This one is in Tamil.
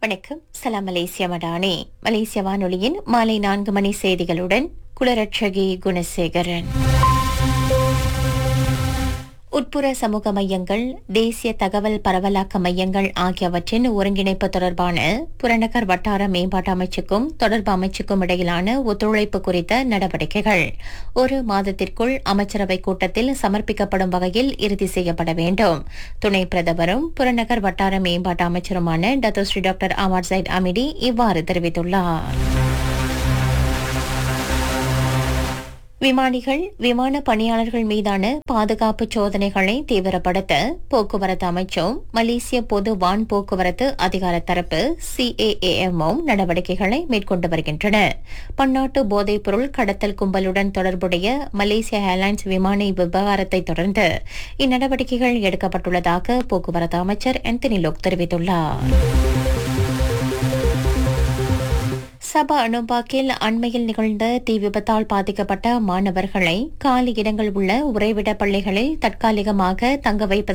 வணக்கம் சலாம் மலேசியா மடானே மலேசிய வானொலியின் மாலை நான்கு மணி செய்திகளுடன் குலரட்சகி குணசேகரன் உட்புற சமூக மையங்கள் தேசிய தகவல் பரவலாக்க மையங்கள் ஆகியவற்றின் ஒருங்கிணைப்பு தொடர்பான புறநகர் வட்டார மேம்பாட்டு அமைச்சுக்கும் தொடர்பு அமைச்சுக்கும் இடையிலான ஒத்துழைப்பு குறித்த நடவடிக்கைகள் ஒரு மாதத்திற்குள் அமைச்சரவை கூட்டத்தில் சமர்ப்பிக்கப்படும் வகையில் இறுதி செய்யப்பட வேண்டும் துணை பிரதமரும் புறநகர் வட்டார மேம்பாட்டு அமைச்சருமான Datuk Seri doctor Ahmad Zahid Hamidi இவ்வாறு தெரிவித்துள்ளார் விமானிகள் விமான பணியாளர்கள் மீதான பாதுகாப்பு சோதனைகளை தீவிரப்படுத்த போக்குவரத்து அமைச்சும் மலேசிய பொது வான் போக்குவரத்து அதிகார தரப்பு சிஏஏஎம்மும் நடவடிக்கைகளை மேற்கொண்டு வருகின்றன பன்னாட்டு போதைப்பொருள் கடத்தல் கும்பலுடன் தொடர்புடைய மலேசிய ஏர்லைன்ஸ் விமான விவகாரத்தை தொடர்ந்து இந்நடவடிக்கைகள் எடுக்கப்பட்டுள்ளதாக போக்குவரத்து அமைச்சர் ஆந்தனி லோக் தெரிவித்துள்ளார் சபா அனுபாக்கில் அண்மையில் நிகழ்ந்த தீ விபத்தால் பாதிக்கப்பட்ட மாணவர்களை காலி இடங்கள் உள்ள உறைவிட பள்ளிகளில் தற்காலிகமாக தங்க வைப்பது